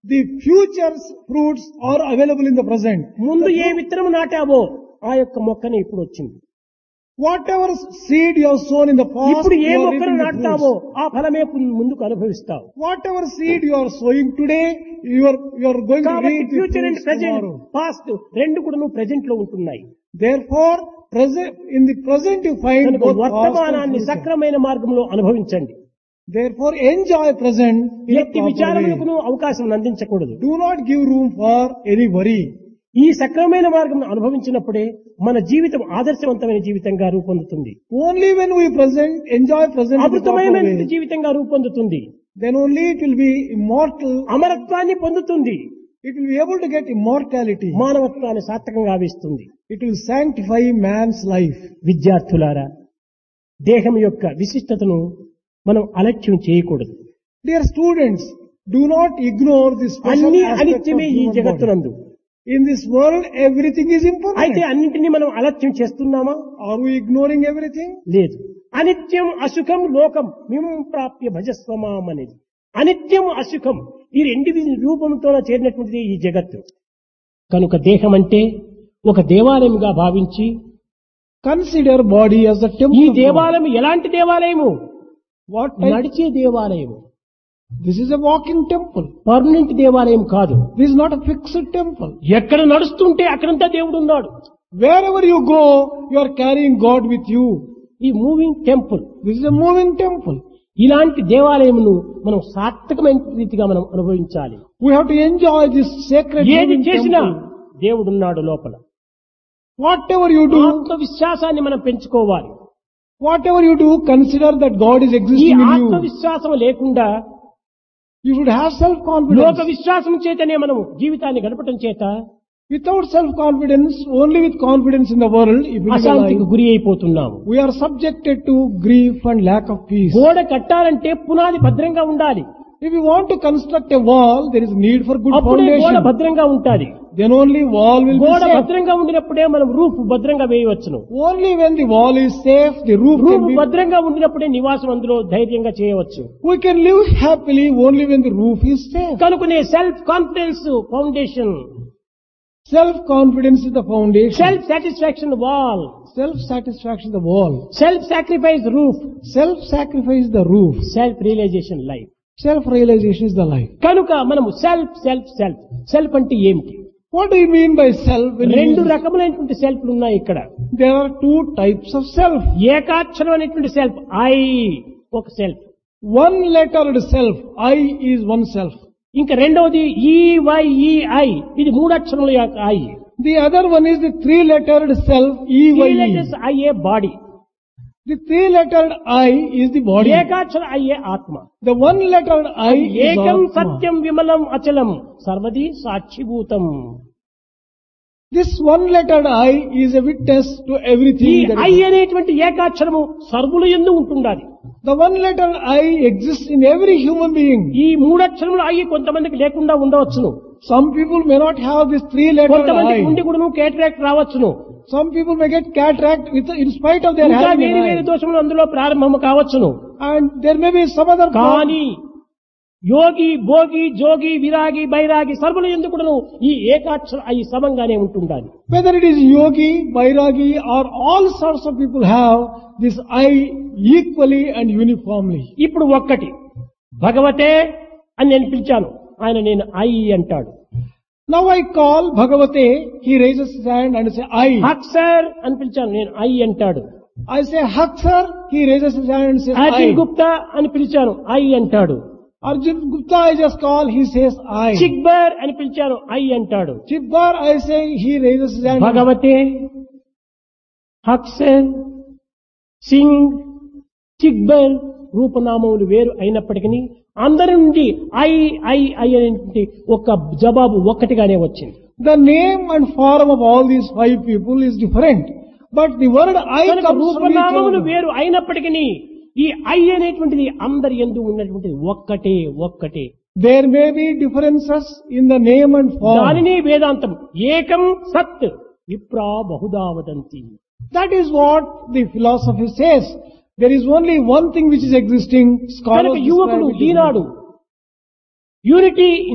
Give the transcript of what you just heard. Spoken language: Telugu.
The future's fruits are available in the present. ముందు ఏ విత్తనం నాటావో ఆ యొక్క మొక్కనే ఇప్పుడు వచ్చింది Whatever seed you have sown in the past, ఇప్పుడు ఏ you are మొక్కను reaping the నాటుతావో fruits. ఆ ఫలమే పు- ముందుకు అనుభవిస్తావు Whatever seed you are sowing today, you are, you are going to కాబట్టి reap the future and fruits present tomorrow. Past రెండు కూడా నువ్వు ప్రెజెంట్ లో ఉంటున్నాయి Therefore, present, in the present you find కనుక both past and వర్తమానాన్ని future. సక్రమైన మార్గంలో అనుభవించండి Therefore, enjoy present in a ఎట్టి proper way. విచారములకు అవకాశం అందించకూడదు Do not give room for any worry. ఈ సక్రమైన మార్గం అనుభవించినప్పుడే మన జీవితం ఆదర్శవంతమైన జీవితంగా రూపొందుతుంది Only when we present, enjoy present in the proper అమృతమైన way, జీవితంగా రూపొందుతుంది then only it will be immortal. అమరత్వాన్ని పొందుతుంది It will be able to get immortality. మానవత్వాన్ని సార్థకంగా ఆవిస్తుంది It will sanctify man's life. విద్యార్థులారా దేహం యొక్క విశిష్టతను మనం అలక్ష్యం చేయకూడదు Dear students, do not ignore the special అన్ని aspect of అనిత్యమే ఈ human body. జగత్తునందు In this world, everything is అయితే impermanent. అన్నింటినీ మనం అలక్ష్యం చేస్తున్నామా Are we ignoring everything? లేదు అనిత్యం అసుఖం లోకం మేము ప్రాప్య భజస్వమాం అనేది అనిత్యం అసుఖం ఈ రెండు రూపంతో చేరినటువంటిది ఈ జగత్తు కనుక దేహం అంటే ఒక దేవాలయంగా భావించి Consider body as a temple. ఈ of God. దేవాలయం ఎలాంటి దేవాలయము What type? నడిచే దేవాలయము This is a walking temple. Permanent దేవాలయం కాదు This is not a fixed temple. ఎక్కడ నడుస్తుంటే అక్కడంతా దేవుడు ఉన్నాడు Wherever you go, you are carrying God with you. ఈ moving temple This is a moving temple. ఇలాంటి దేవాలయమును మనం సార్థకమైన రీతిగా మనం అనుభవించాలి We have to enjoy this sacred ఏది moving చేసినా temple. దేవుడున్నాడు లోపల Whatever you do, ఆత్మవిశ్వాసాన్ని మనం పెంచుకోవాలి whatever you do, consider that God is ఈ existing in you. ఆత్మవిశ్వాసం లేకుండా You should have లోక self-confidence. విశ్వాసం చేతనే మనము జీవితాన్ని గడపటం చేత Without self-confidence, only with confidence in the world, if we live a అశాంతికి life, గురి అయిపోతున్నాము we are subjected to grief and lack of peace. గోడ కట్టాలంటే పునాది భద్రంగా ఉండాలి If you want to construct a wall, there is need for good అప్పుడే గోడ foundation. భద్రంగా ఉంటాది Then only wall will be గోడ safe. భద్రంగా ఉండినప్పుడే మనం రూఫ్ భద్రంగా వేయవచ్చును Only when the wall is safe, the roof roof can be. భద్రంగా ఉండినప్పుడే నివాసం అందులో ధైర్యంగా చేయవచ్చు We can live happily only when the roof is safe. కనుకనే self confidence foundation Self-confidence is the foundation. Self satisfaction wall Self-satisfaction the wall. Self sacrifice roof Self-sacrifice the roof. Self realization life Self-realization is the life. కనుక మనము సెల్ఫ్ సెల్ఫ్ సెల్ఫ్ సెల్ఫ్ అంటే ఏమిటి What do you mean by self? When you రెండు use- రకములైనటువంటి సెల్ఫ్లు ఉన్నాయి ఇక్కడ There are two types of self. ఏకాక్షరం అనేటువంటి సెల్ఫ్ ఐ ఒక self One lettered self. I is one self. ఇంకా రెండవది ఈవైఈఐ ఇది మూడు అక్షరముల యొక్క I The other one is the three lettered self. E Y E. ఐఏ body The three lettered I is the body. ఏకాక్షర అయ్యే ఆత్మ The one lettered I is ఏకం Atma. సత్యం విమలం అచలం సర్వది సాక్షిభూతం This one lettered I is a witness to ఈ everything. That I is. అనేటువంటి ఏకాక్షరము సర్వుల ఎందు ఉంటుండాలి The one lettered I exists in every human being. ఈ మూడక్షరములు అయ్యి కొంతమందికి లేకుండా ఉండవచ్చును Some people may not have this three lettered కొంతమందికి I. ఉండి కూడా కేటరాక్ట్ రావచ్చును Some people may get cataract with, in spite of their ఇంకా having వేరు an వేరు eye. దోషములు అందులో ప్రారంభము కావచ్చును And there may be some other problem. కానీ యోగి భోగి జోగి విరాగి బైరాగి సర్వుల ఎందుకును ఈ ఏకాక్షర అయి సమంగానే ఉంటుండాలి Whether it is yogi, vairagi or all sorts of people have this I equally and uniformly. ఇప్పుడు ఒక్కటి భగవతే అని నేను పిలిచాను ఆయన నేను ఐ అంటాడు Now I call Bhagavate, he raises his hand and say I. హక్ సార్ అని పిలిచాను నేను ఐ అంటాడు I say Hak sir, he raises his hand and says Arjun I. Gupta అని పిలిచాను ఐ అంటాడు Arjun Gupta I just call, he says I. చిక్బర్ అని పిలిచాను ఐ అంటాడు Chibbar I say, he raises his hand. భగవతే హక్సన్ సింగ్ చిక్బర్ రూపనామములు వేరు అయినప్పటికీ అందరి నుండి ఐ ఐ ఐ అనేటువంటి ఒక జవాబు ఒక్కటిగానే వచ్చింది The name and form of all these five people is different. But the word I కనుక comes from each రూపనామములు other. వేరు అయినప్పటికీ ఈ ఐ అనేటువంటిది అందరి ఎందు ఉన్నటువంటిది ఒక్కటే ఒక్కటే There may be differences in the name and form. దానిని వేదాంతం ఏకం సత్ విప్రా బహుదా వదంతి That is what the philosophy says. There is only one thing which is existing. కనుక Scholars describe యువకుడు it as ఈనాడు యూనిటీ